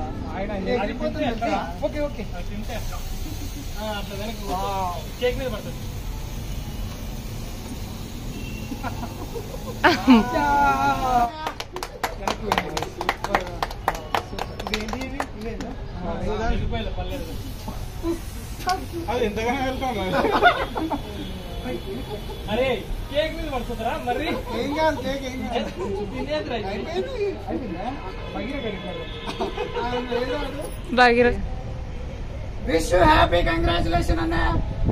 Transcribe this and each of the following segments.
ఆయన ఎగిరిపోతుంది ఎట్లా? ఓకే ఓకే అది తింటే అట్లా. ఆ, అట్లా వెనక్కి పో. కేక్ మీద పడుతుంది ఆ, వెళ్ళిపోయాలి, పర్లేదు. అది ఎంతగానో వెళ్తాను అరే కేక్ మీద పడుతుందిరా మరి ఏం కాదు కేక్ ఏం కాదు తినేదిరా ఇది. అయిపోయింది అయిపోయిందా భగీరథ వెళ్ళిపోయాడు. ఆయన ఏదో భగీరథ విష్ హ్యాపీ కంగ్రాచులేషన్ అన్న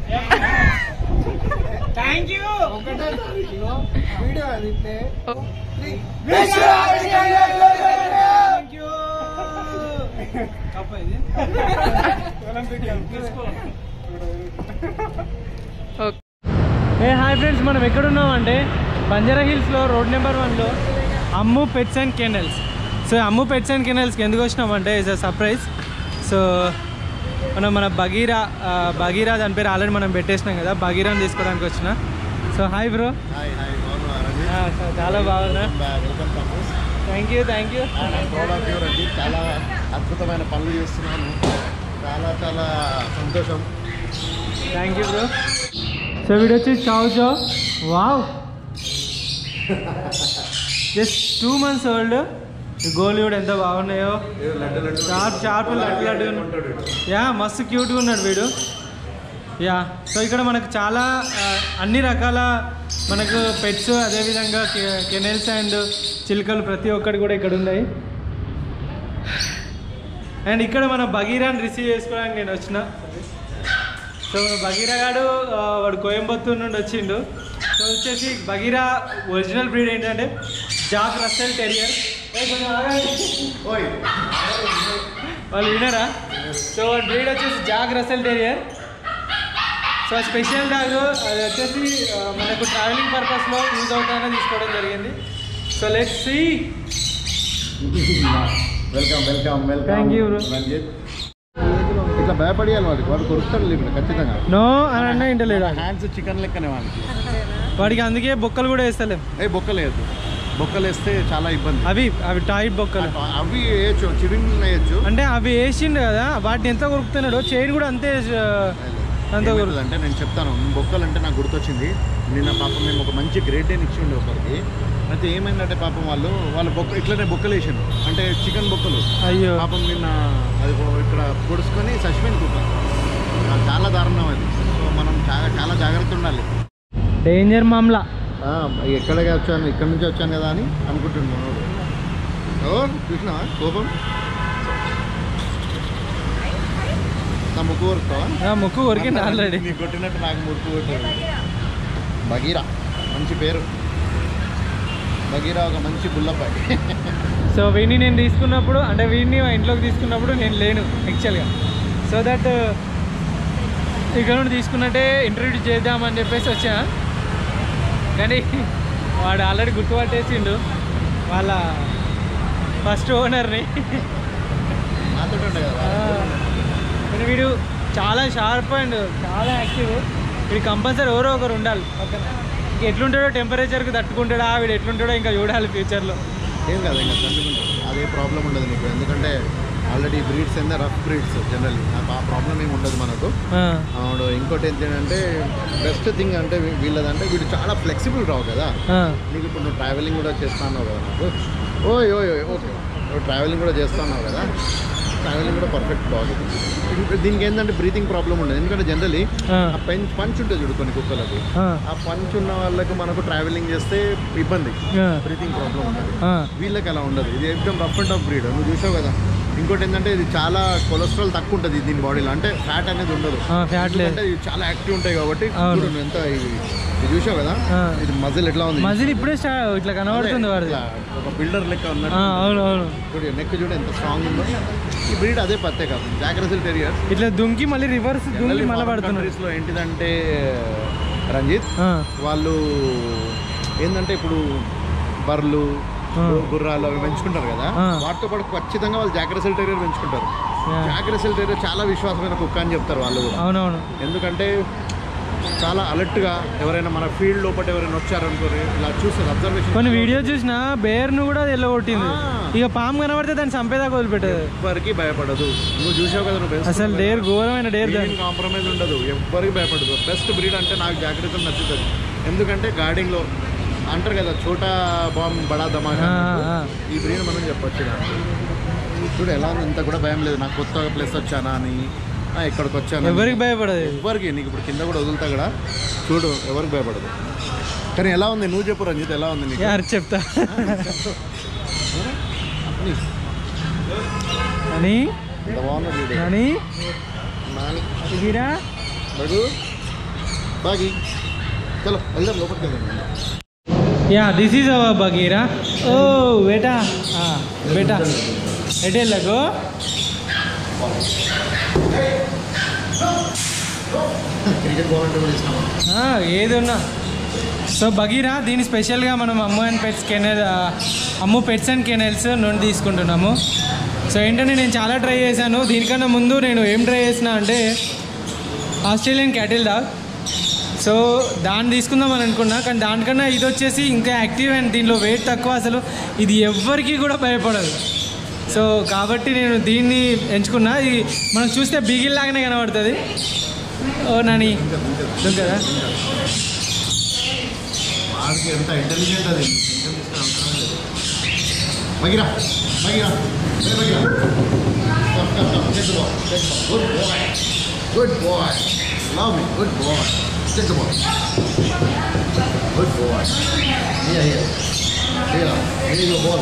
థ్యాంక్ యూ ఒకటే తారీఖులో వీడియో అది ఇట్లే ఓ. Wish happy congratulation thank you కప్ప ఇది తీసుకోవాలి ఓకే ఏ హాయ్ ఫ్రెండ్స్ మనం ఎక్కడున్నాం అంటే బంజారా హిల్స్లో రోడ్ నెంబర్ వన్లో Ammu pets and kennels so Ammu pets and కెనల్స్కి ఎందుకు వచ్చినామంటే ఇస్ అ సర్ప్రైజ్ సో మనం మన బగీరా ఆ, బగీరా దాని పేరు ఆల్రెడీ మనం పెట్టేసినాం కదా బగీరాని తీసుకోవడానికి వచ్చిన so hi bro hi hi బాగున్నారా చాలా బాగున్నా welcome campus thank you thank you proud of your అండి చాలా అద్భుతమైన పనులు చేస్తున్నాను చాలా చాలా సంతోషం థ్యాంక్ యూ బ్రో సో వీడు వచ్చి chow chow wow just two months old Golu కూడా ఎంత బాగున్నాయో లడ్డు లడ్డు షార్ప్ షార్ప్ లడ్డు లడ్డు ఉంటాడు యా మస్తు క్యూట్గా ఉన్నాడు వీడు యా సో ఇక్కడ మనకు చాలా ఆ, అన్ని రకాల మనకు పెట్స్ అదేవిధంగా కెనెల్స్ అండ్ చిలుకలు ప్రతి ఒక్కటి కూడా ఇక్కడ ఉన్నాయి అండ్ ఇక్కడ మన బగీరాని రిసీవ్ చేసుకోవడానికి నేను వచ్చిన సో బగీరా గాడు ఆ, వాడు కోయంబత్తూరు నుండి వచ్చిండు సో వచ్చేసి బగీరా ఒరిజినల్ బ్రీడ్ ఏంటంటే జాక్ రస్సెల్ టెరియర్ ఓయ్ వాళ్ళు వినరా సో వాడి బ్రీడ్ వచ్చేసి Jack Russell terrier so special dog అది వచ్చేసి ఆ, మనకు ట్రావెలింగ్ పర్పస్లో యూజ్ అవుతాయని తీసుకోవడం జరిగింది so let see welcome welcome welcome Thank you, bro. Ranjith ఇట్లా భయపడియాలి వాడికి వాడు కొరుస్తాడు ఇప్పుడు ఖచ్చితంగా నో అని అన్న ఇంటలేదా హ్యాండ్స్ చికెన్ లెక్కనే వాడికి వాడికి అందుకే బొక్కలు కూడా వేస్తలేం ఏ బొక్కలు వేయద్దు బొక్కలు వేస్తే చాలా ఇబ్బంది అవి అవి టైట్ బొక్కలు అవి వేయచ్చు చిరిగిన వేయచ్చు అంటే అవి వేసిండు కదా వాటిని ఎంత కొరుకుతున్నాడో చైన్ కూడా అంతే ఆ, అంత కొరుకు అంటే నేను చెప్తాను బొక్కలు అంటే నాకు గుర్తొచ్చింది నిన్న పాపం మేము ఒక మంచి గ్రేట్ డేని ఇచ్చిండు ఒకరికి అయితే ఏమైందంటే పాపం వాళ్ళు వాళ్ళ బొక్క ఇట్లనే బొక్కలు వేసాను అంటే చికెన్ బొక్కలు అయ్యో పాపం నిన్న అది ఓ- ఇక్కడ పొడుచుకొని చచ్చిపోయింది కుక్క ఆ, చాలా దారుణం అది సో మనం చాలా చాలా జాగ్రత్త ఉండాలి డేంజర్ మామ్లా ఆ, ఎక్కడికి వచ్చాను ఇక్కడ నుంచి వచ్చాను కదా అని అనుకుంటున్నాను ఎవరు చూసినావా కోపం నా ముక్కు కొరుకుతావా ఆ, ముక్కు కొరికింది ఆల్రెడీ నీకు కొట్టినట్టు నాకు ముక్కు కొట్టాడు బగీరా మంచి పేరు బగీరా ఒక మంచి బుల్లపాయి సో వీడిని నేను తీసుకున్నప్పుడు అంటే వీడిని మా ఇంట్లోకి తీసుకున్నప్పుడు నేను లేను యాక్చువల్గా సో దట్ ఇక్కడ నుండి తీసుకున్నట్టే ఇంట్రడ్యూస్ చేద్దామని చెప్పేసి వచ్చా కానీ వాడు ఆల్రెడీ గుర్తుపట్టేసిండు వాళ్ళ ఫస్ట్ ఓనర్ని నాతో ఉండే కదా కానీ వీడు చాలా షార్ప్ అండ్ చాలా యాక్టివ్ వీడు కంపల్సరీ ఎవరో ఒకరు ఉండాలి పక్కన ఇంక ఎట్లుంటాడో టెంపరేచర్కి తట్టుకుంటాడా వీడు ఎట్లుంటాడో ఇంకా చూడాలి ఫ్యూచర్లో ఏం కాదు ఇంకా తట్టుకుంటాడు అదే ప్రాబ్లం ఉండదు నీకు ఎందుకంటే ఆల్రెడీ బ్రీడ్స్ ఏందా రఫ్ బ్రీడ్స్ జనరల్లీ ఆ ప్రాబ్లం ఏమి ఉండదు మనకు అవును ఇంకోటి ఏంటంటే బెస్ట్ థింగ్ అంటే వీ- వీళ్ళదంటే వీడు చాలా ఫ్లెక్సిబుల్ రావు కదా నీకు ఇప్పుడు నువ్వు ట్రావెలింగ్ కూడా చేస్తున్నావు కదా నాకు ఓయ్ ఓయ్ ఓయ్ ఓకే నువ్వు ట్రావెలింగ్ కూడా చేస్తున్నావు కదా ట్రావెలింగ్ కూడా పర్ఫెక్ట్ బాగుంది ఇంక దీనికి ఏంటంటే బ్రీతింగ్ ప్రాబ్లం ఉండదు ఎందుకంటే జనరలీ ఆ పెంచ్ పంచ్ ఉంటుంది చూడు కొన్ని కుక్కలకు ఆ పంచ్ ఉన్న వాళ్ళకి మనకు ట్రావెలింగ్ చేస్తే ఇబ్బంది బ్రీతింగ్ ప్రాబ్లం ఉంటుంది వీళ్ళకి అలా ఉండదు ఇది ఎక్దమ్ రఫ్ అండ్ టఫ్ బ్రీడ్ నువ్వు చూసావు కదా ఇంకోటి ఏంటంటే ఇది చాలా కొలెస్ట్రాల్ తక్కువ ఉంటుంది దీని బాడీలో అంటే ఫ్యాట్ అనేది ఉండదు ఫ్యాట్ లేదు అంటే ఇవి చాలా యాక్టివ్ ఉంటాయి కాబట్టి అవును. చూడు నువ్వు ఎంత ఇది ఇది చూసావు కదా ఆ. ఇది మజిల్ ఎట్లా ఉంది మజిల్ ఇప్పుడే స్టార్ట్ ఇట్లా కనబడుతుంది వాడిది ఇట్లా ఒక బిల్డర్ లెక్క ఆ, ఉన్నట్టు అవును అవును చూడు నెక్ చూడు ఎంత స్ట్రాంగ్ ఉందో ఈ బ్రీడ్ అదే ప్రత్యేక జాగ్రత్తలు టెరియర్స్ ఇట్లా దుంకి మళ్ళీ రివర్స్ దుంకి మళ్ళీ పడుతున్నాడు లో ఏంటిదంటే రంజిత్ ఆ, వాళ్ళు ఏంటంటే ఇప్పుడు బర్రెలు ఆ. గుర్రాలు అవి పెంచుకుంటారు కదా ఆ. వాటితో పాటు ఖచ్చితంగా వాళ్ళు జాగ్రత్తలు టెరియర్ పెంచుకుంటారు యా. జాగ్రత్తలు టెరియర్ చాలా విశ్వాసమైన కుక్క అని చెప్తారు వాళ్ళు కూడా అవునవును ఎందుకంటే చాలా అలర్ట్గా ఎవరైనా మన ఫీల్డ్ లోపల ఎవరైనా వచ్చారనుకోరి ఇలా చూస్తారు అబ్జర్వేషన్ కొన్ని వీడియో చూసిన బేర్ను కూడా అది వెళ్ళగొట్టింది ఇక పాము కనబడితే దాన్ని చంపేదాకా వదిలిపెట్టదు ఎవ్వరికి భయపడదు నువ్వు చూసావు కదా నువ్వు అసలు డేర్ ఘోరమైన డేర్ దాన్ని కాంప్రమైజ్ ఉండదు ఎవ్వరికి భయపడదు బెస్ట్ బ్రీడ్ అంటే నాకు జాగ్రత్తలు నచ్చుతుంది ఎందుకంటే గార్డింగ్లో అంటారు కదా చోటా బాంబ్ బడా ధమాకా ఆ, అన్నట్టు. ఆ. ఈ బ్రీడ్ మనం చెప్పొచ్చు దానికి. చూడు ఎలా ఉంది ఇంత కూడా భయం లేదు నాకు కొత్తగా ప్లేస్ వచ్చానా అని ఆ, ఇక్కడికి వచ్చాను ఎవరికి భయపడదు ఎవరికి నీకు ఇప్పుడు కింద కూడా వదులుతా కూడా చూడు ఎవరికి భయపడదు కానీ ఎలా ఉంది నువ్వు చెప్పు రంజిత్ ఎలా ఉంది నీకు యారు చెప్తా అని ఎంత బాగుంది వీడియో అని నాలుగు ఇదిరా బగు బాగి చలో వెళ్దాం లోపలికి వెళ్దాం yeah this is our Bagheera ఓ బేటా బేటా ఎటు వెళ్ళకు క్రికెట్ బాల్ అంటే కూడా ఇష్టం ఆ, ఏది ఉన్నా సో బగీరా దీని స్పెషల్గా మనం Ammu and pets kennel Ammu pets and kennels నుండి తీసుకుంటున్నాము సో ఏంటంటే నేను చాలా ట్రై చేశాను దీనికన్నా ముందు నేను ఏం ట్రై చేసిన అంటే ఆస్ట్రేలియన్ క్యాటిల్ డాగ్ సో దాన్ని తీసుకుందాం అని అనుకున్నా కానీ దానికన్నా ఇది వచ్చేసి ఇంకా యాక్టివ్ అండ్ దీనిలో వెయిట్ తక్కువ అసలు ఇది ఎవ్వరికీ కూడా భయపడదు సో కాబట్టి నేను దీన్ని ఎంచుకున్నా ఇది మనం చూస్తే బిగిల్ లాగానే కనబడుతుంది ఓ నాని కదా వాడికి ఎంత ఇంటెలిజెంట్ అది ఇంటెలిజెంట్ అవసరం లేదు బగిరా బగిరా ఏ Bagheera come come come take the ball take the ball good boy good boy love me good boy take the ball good boy here here here here your ball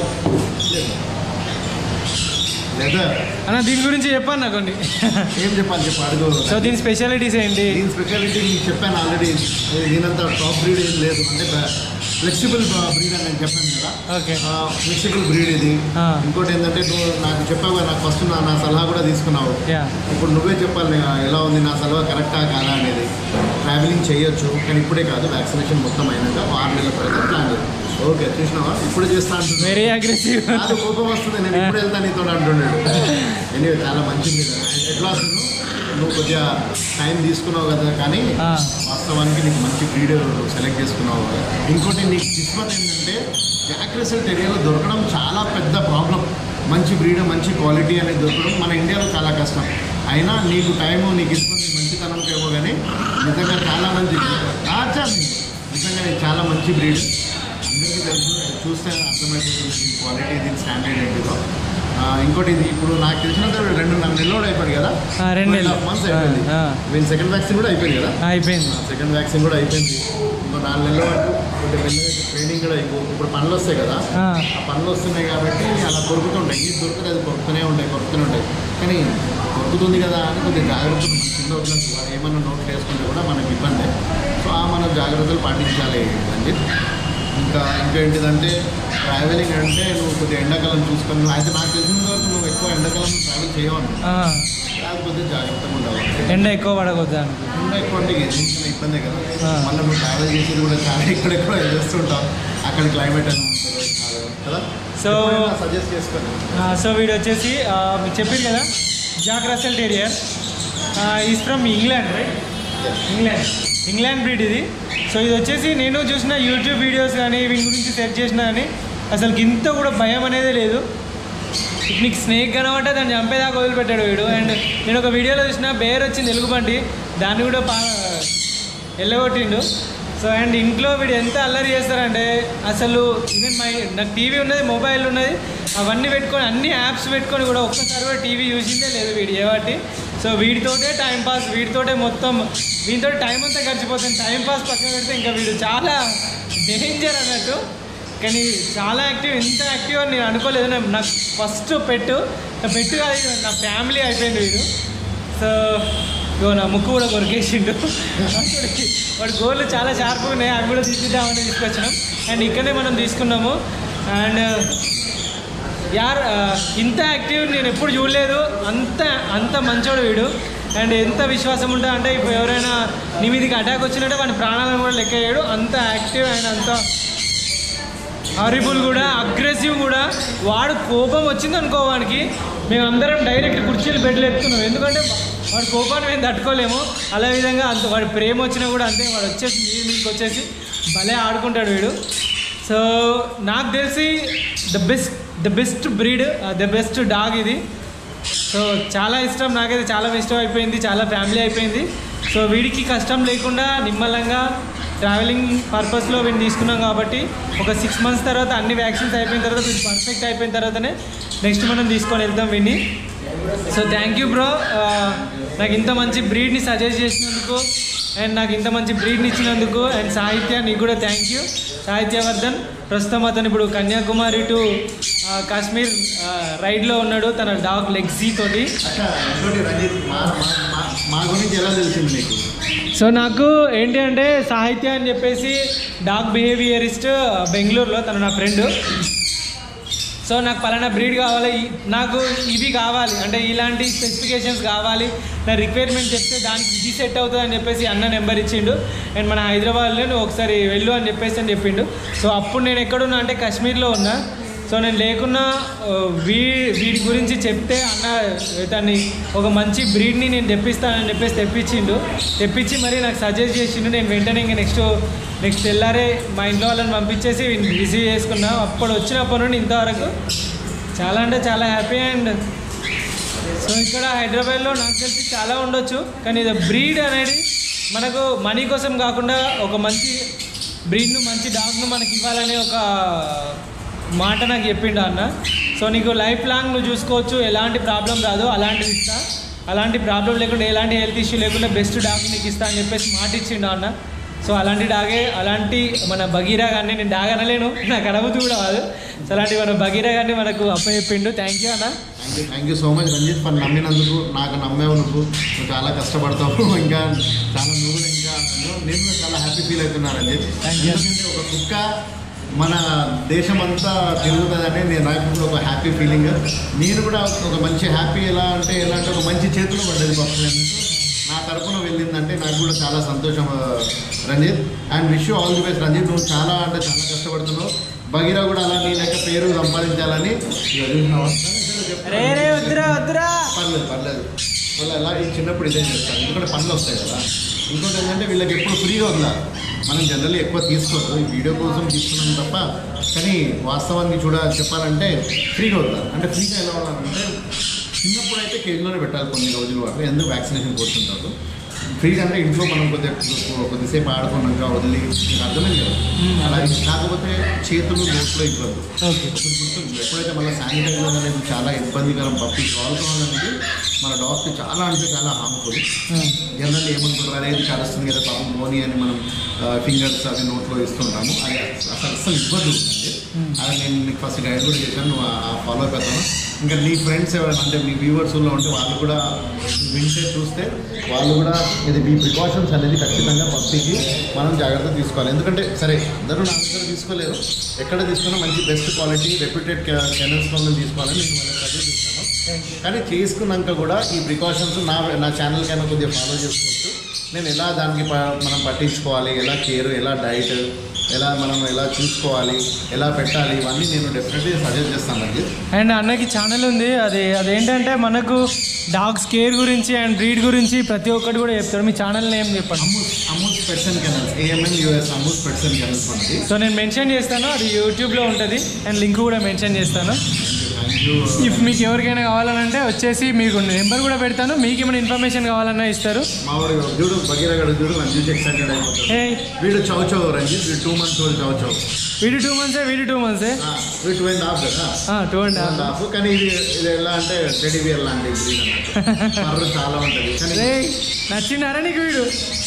leather అన్న దీని గురించి చెప్పాను నాకు కొన్ని ఏం చెప్పాలి చెప్పు అడుగు సో దీని స్పెషాలిటీస్ ఏంటి దీని స్పెషాలిటీ మీకు చెప్పాను ఆల్రెడీ దీనంత టాప్ బ్రీడ్ ఏం లేదు అంటే ఫ్లెక్సిబుల్ బ్రీడ్ అని నేను చెప్పాను కదా ఓకే ఫ్లెక్సిబుల్ బ్రీడ్ ఇది ఆ. ఇంకోటి ఏంటంటే నువ్వు నాకు చెప్పావు కదా, నాకు ఫస్ట్ నా నా సలహా కూడా తీసుకున్నావు యా ఇప్పుడు నువ్వే చెప్పాలి నేను ఎలా ఉంది నా సలహా కరెక్టా కాదా అనేది ట్రావెలింగ్ చేయొచ్చు కానీ ఇప్పుడే కాదు వ్యాక్సినేషన్ మొత్తం అయినాక ఆరు నెలల తర్వాత ప్లాన్ చేద్దాం ఓకే చూసినావా ఇప్పుడు చేస్తా అంటున్నా వెరీ అగ్రెసివ్ నాకు కోపం వస్తుంది నేను ఇప్పుడు వెళ్తాను నీతో అంటున్నాడు ఎనివే చాలా మంచిది ఎట్లా నువ్వు నువ్వు కొద్దిగా టైం తీసుకున్నావు కదా కానీ ఆ. వాస్తవానికి నీకు మంచి బ్రీడ్ సెలెక్ట్ చేసుకున్నావు ఇంకోటి నీకు కిస్మత్ ఏంటంటే జాక్రెసల్ టెరియర్లో దొరకడం చాలా పెద్ద ప్రాబ్లం మంచి బ్రీడ్ మంచి క్వాలిటీ అనేది దొరకడం మన ఇండియాలో చాలా కష్టం అయినా నీకు టైము నీకు ఇష్టం నీ మంచితనంకి ఏమో కానీ నిజంగా చాలా మంచి రాజా నిజంగా నీకు చాలా మంచి బ్రీడ్ అందరికీ తెలుసు చూస్తే అర్థమవుతుంది దీని క్వాలిటీ దీని స్టాండర్డ్ ఏంటిదో ఆ, ఇంకోటి ఇది ఇప్పుడు నాకు తెలిసినంత రెండున్నర నెలలు అయిపోయింది కదా ఆ, రెండు నెలలు. మంత్స్ అయిపోయింది ఆ, ఆ. వీళ్ళ సెకండ్ వ్యాక్సిన్ కూడా అయిపోయింది కదా అయిపోయింది సెకండ్ వ్యాక్సిన్ కూడా అయిపోయింది ఇంకో నాలుగు నెలల వరకు కొంచెం మెల్లగా ట్రైనింగ్ కూడా ఇంకో ఇప్పుడు పనులు వస్తాయి కదా ఆ, ఆ పనులు వస్తున్నాయి కాబట్టి అలా కొరుకుతుంటాయి ఇది దొరుకుతుంది అది కొరుకుతూనే ఉంటాయి కొరుకుతూనే ఉంటాయి కానీ కొరుకుతుంది కదా అని కొంచెం జాగ్రత్తలు మన కింద వదిలేసి వాడు ఏమన్నా నోట్లు వేసుకుంటే కూడా మనకి ఇబ్బంది సో ఆ మనం జాగ్రత్తలు పాటించాలి రంజిత్ ఇంకా ఇంకా ఏంటిదంటే ట్రావెలింగ్ అంటే నువ్వు కొద్దిగా ఎండాకాలం చూసుకొని నువ్వు అయితే నాకు తెలిసినంత వరకు నువ్వు ఎక్కువ ఎండాకాలం ట్రావెల్ చేయవను ఆ, కాకపోతే జాగ్రత్తగా ఉండాలి ఎండ ఎక్కువ పడకూడదు అనుకో ఇంకా ఎక్కువ అంటే దేనికైనా ఇబ్బందే కదా ఆ. మళ్ళీ నువ్వు ట్రావెల్ చేసేది కూడా చాలా ఎక్కడెక్కడ చేస్తుంటావు అక్కడ క్లైమేట్ అని ఉంటుంది కదా So- సజెస్ట్ చేసుకోండి ఆ, సో వీడు వచ్చేసి ఆ, మీకు చెప్పారు కదా Jack Russell terrier is from England right England England breed ఇది సో ఇది వచ్చేసి నేను చూసిన యూట్యూబ్ వీడియోస్ కానీ వీటి గురించి సెర్చ్ చేసిన కానీ అసలు ఇంత కూడా భయం అనేది లేదు ఇప్పుడు నీకు స్నేక్ కనబట్టే దాన్ని చంపేదాకా వదిలిపెట్టాడు వీడు అండ్ నేను ఒక వీడియోలో చూసిన బేర్ వచ్చింది ఎలుగుబంటి దాన్ని కూడా బా వెళ్ళగొట్టిండు సో అండ్ ఇంట్లో వీడు ఎంత అల్లరి చేస్తారంటే అసలు ఈవెన్ మై నాకు టీవీ ఉన్నది మొబైల్ ఉన్నది అవన్నీ పెట్టుకొని అన్ని యాప్స్ పెట్టుకొని కూడా ఒక్కసారి కూడా టీవీ చూసిందే లేదు వీడు ఏవాటి సో వీడితోటే టైం పాస్ వీడితోటే మొత్తం వీటితో టైం అంతా గడిచిపోతుంది టైం పాస్ పక్కన పెడితే ఇంకా వీడు చాలా డేంజర్ అన్నట్టు కానీ చాలా యాక్టివ్ ఎంత యాక్టివ్ అని నేను అనుకోలేదు నా- నాకు ఫస్ట్ పెట్టు నా పెట్టు కాదు ఇది నా ఫ్యామిలీ అయిపోయింది వీడు సో ఇగో నా ముక్కు కూడా కొరికేసిండు వాడికి వాడి గోళ్ళు చాలా షార్ప్గా ఉన్నాయి అవి కూడా తీసిద్దామని తీసుకొచ్చినాం అండ్ ఇక్కడనే మనం తీసుకున్నాము అండ్ యార్ ఆ, ఇంత యాక్టివ్ నేను ఎప్పుడు చూడలేదు అంత అంత మంచోడు వీడు అండ్ ఎంత విశ్వాసం ఉంటా అంటే ఇప్పుడు ఎవరైనా నీ మీదకి అటాక్ వచ్చినట్టే వాడి ప్రాణాలను కూడా లెక్క చేయడు అంత యాక్టివ్ అండ్ అంత హారిబుల్ కూడా అగ్రెసివ్ కూడా వాడు కోపం వచ్చింది అనుకో వాడికి మేమందరం డైరెక్ట్ కుర్చీలు బెడ్లు ఎత్తున్నాం ఎందుకంటే వాడి కోపాన్ని మేము తట్టుకోలేము అదే విధంగా అంత వాడి ప్రేమ వచ్చినా కూడా అంతే వాడు వచ్చేసి మీ మీకు వచ్చేసి భలే ఆడుకుంటాడు వీడు సో నాకు తెలిసి the best the best breed the best dog ఇది సో చాలా ఇష్టం నాకైతే చాలా ఇష్టం అయిపోయింది చాలా ఫ్యామిలీ అయిపోయింది సో వీడికి కష్టం లేకుండా నిమ్మలంగా ట్రావెలింగ్ పర్పస్లో వీడిని తీసుకున్నాం కాబట్టి ఒక సిక్స్ మంత్స్ తర్వాత అన్ని వ్యాక్సిన్స్ అయిపోయిన తర్వాత వీడు పర్ఫెక్ట్ అయిపోయిన తర్వాతనే నెక్స్ట్ మనం తీసుకొని వెళ్తాం వీడిని సో థ్యాంక్ యూ బ్రో నాకు ఇంత మంచి బ్రీడ్ని సజెస్ట్ చేసినందుకు అండ్ నాకు ఇంత మంచి బ్రీడ్ని ఇచ్చినందుకు అండ్ సాహిత్య నీకు కూడా థ్యాంక్ యూ సాహిత్యవర్ధన్ ప్రస్తుతం అతను ఇప్పుడు కన్యాకుమారి టు ఆ, కాశ్మీర్ ఆ, రైడ్లో ఉన్నాడు తన డాగ్ లెగ్జీ తోటి అచ్చా ఇంకోటి రంజిత్ మా మా- మా- మా గురించి ఎలా తెలిసింది నీకు సో నాకు ఏంటి అంటే సాహిత్య అని చెప్పేసి డాగ్ బిహేవియరిస్ట్ బెంగళూరులో తను నా ఫ్రెండ్ సో నాకు పలానా బ్రీడ్ కావాలి ఈ- నాకు ఇవి కావాలి అంటే ఇలాంటి స్పెసిఫికేషన్స్ కావాలి నా రిక్వైర్మెంట్ చెప్తే దానికి ఇది సెట్ అవుతుంది అని చెప్పేసి అన్న నెంబర్ ఇచ్చిండు అండ్ మన హైదరాబాద్లో నువ్వు ఒకసారి వెళ్ళు అని చెప్పేసి అని చెప్పిండు సో అప్పుడు నేను ఎక్కడున్నా అంటే కాశ్మీర్లో ఉన్నా సో నేను లేకున్నా ఆ, వీ వీడి గురించి చెప్తే అన్న దాన్ని ఒక మంచి బ్రీడ్ని నేను తెప్పిస్తానని చెప్పేసి తెప్పించిండు తెప్పించి మరి నాకు సజెస్ట్ చేసిండు నేను వెంటనే ఇంకా నెక్స్ట్ నెక్స్ట్ తెల్లారే మా ఇంట్లో వాళ్ళని పంపించేసి రిసీవ్ చేసుకున్నా అప్పుడు వచ్చినప్పటి నుండి ఇంతవరకు చాలా అంటే చాలా హ్యాపీ అండ్ సో ఇక్కడ హైదరాబాద్లో నాకు తెలిసి చాలా ఉండొచ్చు కానీ ఇది బ్రీడ్ అనేది మనకు మనీ కోసం కాకుండా ఒక మంచి బ్రీడ్ను మంచి డాగ్ను మనకి ఇవ్వాలనే ఒక మాట నాకు చెప్పిండు అన్న సో నీకు లైఫ్ లాంగ్ నువ్వు చూసుకోవచ్చు ఎలాంటి ప్రాబ్లం రాదు అలాంటివి ఇస్తా అలాంటి ప్రాబ్లం లేకుండా ఎలాంటి హెల్త్ ఇష్యూ లేకుండా బెస్ట్ డాగ్ నీకు ఇస్తా అని చెప్పేసి మాట ఇచ్చిండు అన్న సో అలాంటి డాగే అలాంటి మన బగీరా గారిని నేను డాగ్ అనలేను నాకు అనబుద్ధి కూడా కాదు సో అలాంటి మన బగీరా గారిని మనకు అప్పచెప్పిండు థ్యాంక్ యూ అన్న thank you thank you so much Ranjith for నమ్మినందుకు నాకు నమ్మేవు నువ్వు నువ్వు చాలా కష్టపడతావు ఇంకా చాలా నువ్వు కూడా ఇంకా నేను కూడా చాలా హ్యాపీ ఫీల్ అవుతున్నాను రంజిత్ Thank you. ఎందుకంటే ఒక కుక్క మన దేశం అంతా తిరుగుతుందని నేను నాకు కూడా ఒక హ్యాపీ ఫీలింగ్ నేను కూడా ఒక మంచి హ్యాపీ ఎలా అంటే ఎలా అంటే ఒక మంచి చేతిలో పడ్డది ఫస్ట్ నా తరపున వెళ్ళిందంటే నాకు కూడా చాలా సంతోషం ఆ, Ranjith and wish all the best Ranjith నువ్వు చాలా అంటే చాలా కష్టపడుతున్నావు బగీరా కూడా అలా నీ లెక్క పేరు సంపాదించాలని ఇక చూసినావా? రే రే వద్దురా వద్దురా పర్లేదు పర్లేదు మళ్ళీ అలా ఈ చిన్నప్పుడు ఇదే చేస్తాను ఎందుకంటే పనులు వస్తాయి కదా ఇంకోటి ఏంటంటే వీళ్ళకి ఎప్పుడు ఫ్రీగా ఉందా మనం జనరల్లీ ఎక్కువ తీసుకోవద్దు ఈ వీడియో కోసం తీసుకున్నాం తప్ప కానీ వాస్తవాన్ని చూడ చెప్పాలంటే ఫ్రీగా వద్దారు అంటే ఫ్రీగా ఎలా ఉండాలంటే చిన్నప్పుడు అయితే కేజీలోనే పెట్టాలి కొన్ని రోజుల వరకు ఎందుకు వ్యాక్సినేషన్ కొడుతుంటారు ఫ్రీగా అంటే ఇంట్లో మనం కొద్దిగా కొద్దిసేపు ఆడుకున్నాక వదిలి మీకు అర్థమైంది కదా అలా కాకపోతే చేతులు నోట్లో ఇవ్వద్దు ఓకే ఇప్పుడు గుర్తుంది ఎప్పుడైతే మళ్ళీ శానిటైజర్ అనేది చాలా ఇబ్బందికరం పప్పి ఆల్కహాల్ అనేది మన డాగ్కి చాలా అంటే చాలా హార్మ్ఫుల్ జనరల్ ఏమనుకుంటారు అనేది కలుస్తుంది కదా పాపం మోని అని మనం ఫింగర్స్ అవి నోట్లో ఇస్తుంటాము అది అసలు అసలు ఇవ్వద్దు అంటే అది నేను నీకు ఫస్ట్ గైడ్ కూడా చేశాను నువ్వు ఫాలో అయిపోతాను ఇంకా నీ ఫ్రెండ్స్ ఎవరైనా అంటే మీ వ్యూవర్స్లో ఉంటే వాళ్ళు కూడా వింటే చూస్తే వాళ్ళు కూడా ఇది మీ ప్రికాషన్స్ అనేది ఖచ్చితంగా పప్పికి మనం జాగ్రత్త తీసుకోవాలి ఎందుకంటే సరే అందరూ నా దగ్గర తీసుకోలేరు ఎక్కడ తీసుకున్నా మంచి బెస్ట్ క్వాలిటీ రెప్యూటెడ్ కెనల్స్లో తీసుకోవాలని నేను వాళ్ళకి సజెస్ట్ చేస్తాను కానీ చేసుకున్నాక కూడా ఈ ప్రికాషన్స్ నా నా ఛానల్ కైనా కొద్దిగా ఫాలో చేసుకోవచ్చు నేను ఎలా దానికి ప- మనం పట్టించుకోవాలి ఎలా కేర్ ఎలా డైట్ ఎలా మనం ఎలా చూసుకోవాలి ఎలా పెట్టాలి ఇవన్నీ నేను డెఫినెట్లీ సజెస్ట్ చేస్తాను అండి అండ్ అన్నకి ఛానల్ ఉంది అది అదేంటంటే మనకు డాగ్స్ కేర్ గురించి అండ్ బ్రీడ్ గురించి ప్రతి ఒక్కటి కూడా చెప్తారు మీ ఛానల్ నేమ్ చెప్పండి Ammu Ammu pets and kennels ఏఎంఎన్ యూఎస్ అమూల్ స్పెట్స్ అండ్ కెనల్స్ మనకి సో నేను మెన్షన్ చేస్తాను అది యూట్యూబ్లో ఉంటుంది అండ్ లింక్ కూడా మెన్షన్ చేస్తాను థ్యాంక్ యూ ఇఫ్ మీకు ఎవరికైనా కావాలనంటే వచ్చేసి మీకు నెంబర్ కూడా పెడతాను మీకు ఏమైనా ఇన్ఫర్మేషన్ కావాలన్నా ఇస్తారు మా వాడు చూడు భగీరగడు చూడు నన్ను చూసి ఎక్సైటెడ్ అయిపోతాడు ఏ వీడు చౌ చౌ రంజిత్ వీడు two months old chow chow వీడి టూ మంత్సే వీడి టూ మంత్సే ఆ, వీడు టూ అండ్ హాఫ్ కదా two and two and half కానీ ఇది ఇది ఎలా అంటే టెడీ బియర్ లాంటి breed అన్నట్టు. కర్ర చాలా ఉంటుంది కానీ రే నచ్చిండారా నీకు వీడు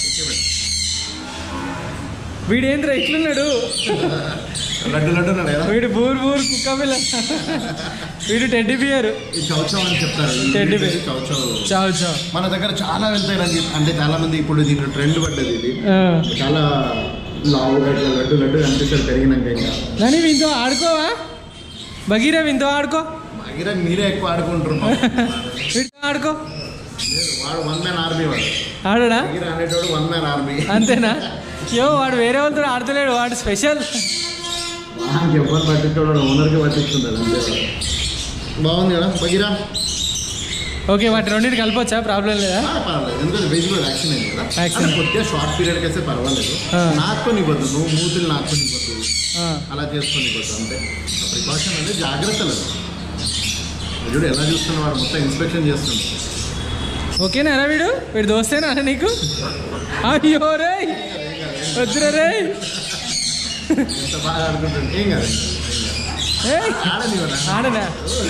వీడేంద్ర ఇట్లున్నాడు లడ్డు లడ్డు ఉన్నాడు కదా వీడు బూర్ బూర్ కుక్క పిల్ల వీడు టెడ్డి బియర్ ఈ చౌ చౌ అని చెప్తారు ఈ Teddy breed bear. చౌ చౌ చావు చావు మన దగ్గర చాలా వెళ్తాయి రంజిత్ అంటే చాలా మంది ఇప్పుడు దీంట్లో ట్రెండ్ పడ్డది ఇది ఆ. చాలా లావుగా ఇట్లా లడ్డు లడ్డు కనిపిస్తారు పెరిగినాక ఇంకా కానీ వీంతో ఆడుకోవా బగీరా వీంతో ఆడుకో భగీరథ మీరే ఎక్కువ ఆడుకుంటున్నారు వీడితో ఆడుకో లేదు, వాడు వన్ మ్యాన్ ఆర్మీ వాడు ఆడడా భగీర అనేటోడు వన్ మ్యాన్ ఆర్మీ అంతేనా యో వాడు వేరే వాళ్ళతో ఆడతలేడు వాడు స్పెషల్ నాకు ఎవరు పట్టించుకోవడం ఓనర్కి పట్టించుకుంటాడు అంతే వాడు. బాగుంది కదా భగీరా ఓకే వాటి రెండింటి కలపొచ్చా ప్రాబ్లం లేదా ఆ, పర్వాలేదు ఎందుకంటే వెజ్ కూడా వ్యాక్సిన్ అయింది కదా Vaccine. అంటే కొద్దిగా షార్ట్ పీరియడ్కి అయితే పర్వాలేదు ఆ. నాటుకొని ఇవ్వద్దు నువ్వు మూతులు నాటుకొని ఇవ్వద్దు ఆ, అలా చేసుకొని ఇవ్వద్దు అంతే ప్రికాషన్ అంటే జాగ్రత్తలు అది చూడు ఎలా చూస్తున్నా వాడు మొత్తం ఇన్స్పెక్షన్ చేస్తుంది ఓకేనా రా వీడు వీడు దోస్తేనా అన్న నీకు అయ్యో రే వద్దురా రే ఎంత బాగా ఆడుకుంటుంది ఏం కాదు ఏయ్, ఆడనివ్వరా ఆడనా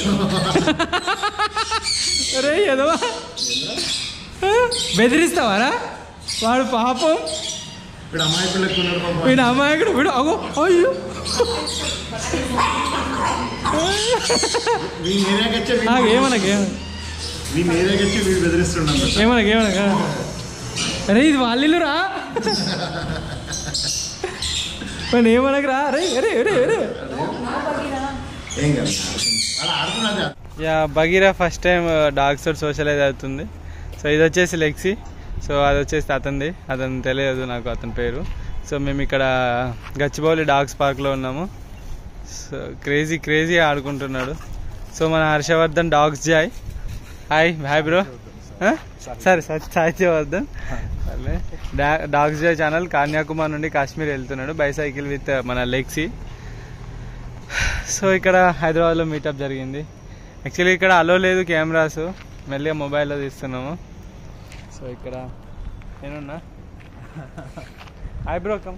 రే ఎదవా బెదిరిస్తావారా వాడు పాపం ఇప్పుడు అమ్మాయి పిల్లలకు ఉన్నాడు పాపం. వీడు అమాయకుడు వీడు అగో అయ్యో వీని ఏరియాకి వచ్చి ఆ, ఏమనక ఏమనక వీని ఏరియాకి వచ్చి వీడు బెదిరిస్తున్నాడు ఏమనక ఏమనక అరే ఇది వాళ్ళిల్లు రా మరి ఏమనక రా అరే అరే అరే అరే ఏం కాదు అలా ఆడుతున్నది yeah Bagheera first time dogs తోటి సోషలైజ్ అవుతుంది సో ఇది వచ్చేసి లెక్సీ సో అది వచ్చేసి అతనిది అతను తెలియదు నాకు అతని పేరు సో మేము ఇక్కడ గచ్చిబౌలి డాగ్స్ పార్క్లో ఉన్నాము సో క్రేజీ క్రేజీ ఆడుకుంటున్నాడు సో మన Harshavardhan dogs joy hi hi bro సరే సరే సాహిత్యవర్ధన్ సర్లే డా- డాగ్స్ జాయ్ ఛానల్ కన్యాకుమారి నుండి కాశ్మీర్ వెళ్తున్నాడు బైసైకిల్ విత్ మన లెక్సీ సో ఇక్కడ హైదరాబాద్లో మీటప్ జరిగింది యాక్చువల్లీ ఇక్కడ అలో లేదు కెమెరాస్ మెల్లిగా మొబైల్లో తీస్తున్నాము సో ఇక్కడ నేనున్నా హాయ్ బ్రో కమ్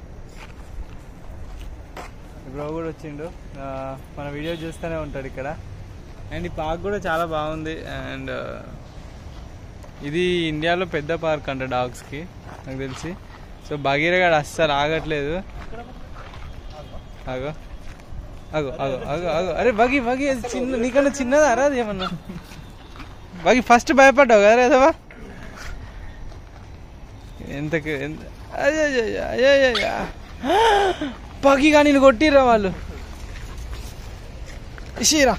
బ్రో కూడా వచ్చిండు ఆ, మన వీడియో చూస్తూనే ఉంటాడు ఇక్కడ అండ్ ఈ పార్క్ కూడా చాలా బాగుంది అండ్ ఇది ఇండియాలో పెద్ద పార్క్ అంట డాగ్స్కి నాకు తెలిసి సో భగీరగాడు అస్సలు ఆగట్లేదు ఆగో అగో అగో అగో అగో అరే బగి బగి అది చిన్న నీకన్నా చిన్నదా రా అది ఏమన్నా బగి ఫస్ట్ భయపడ్డావు కదా రేదవా ఎంతకు ఎంత అయ్యా బగిగా నేను కొట్టిర్రా వాళ్ళు ఇషీరా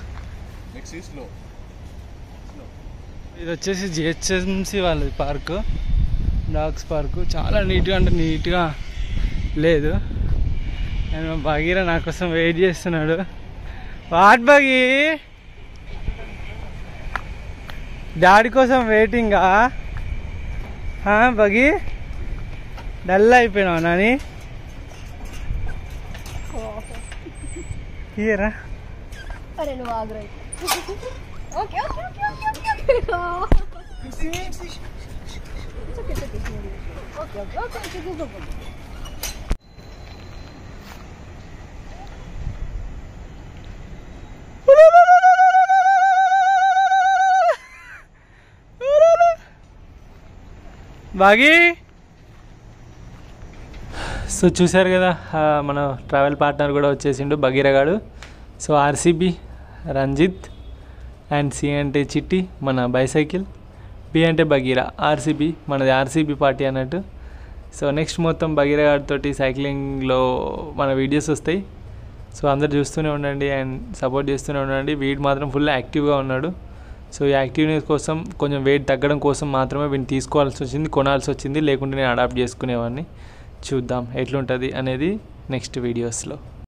ఇది వచ్చేసి జిహెచ్ఎంసి వాళ్ళది పార్కు డాగ్స్ పార్కు చాలా నీట్గా అంటే నీట్గా లేదు అండ్ మా బగీరా నా కోసం వెయిట్ చేస్తున్నాడు వాట్ బగి డాడీ కోసం వెయిటింగా హా, బగి డల్ అయిపోయినావు నాని ఇయరా అరే నువ్వు ఆగ్రహి okay okay okay okay okay okay okay okay okay okay బాగి సో చూశారు కదా ఆ, మన ట్రావెల్ పార్ట్నర్ కూడా వచ్చేసిండు బగీరగాడు so RCB Ranjith and C అంటే చిట్టి మన బైసైకిల్ బి అంటే బగీరా ఆర్సీబీ మనది ఆర్సీబీ పార్టీ అన్నట్టు సో నెక్స్ట్ మొత్తం బగీరగాడితోటి సైక్లింగ్లో మన వీడియోస్ వస్తాయి సో అందరు చూస్తూనే ఉండండి అండ్ సపోర్ట్ చేస్తూనే ఉండండి వీడు మాత్రం ఫుల్ యాక్టివ్గా ఉన్నాడు సో ఈ యాక్టివ్నెస్ కోసం కొంచెం వెయిట్ తగ్గడం కోసం మాత్రమే వీడిని తీసుకోవాల్సి వచ్చింది కొనాల్సి వచ్చింది లేకుంటే నేను అడాప్ట్ చేసుకునేవాడిని చూద్దాం ఎట్లుంటుంది అనేది నెక్స్ట్ వీడియోస్లో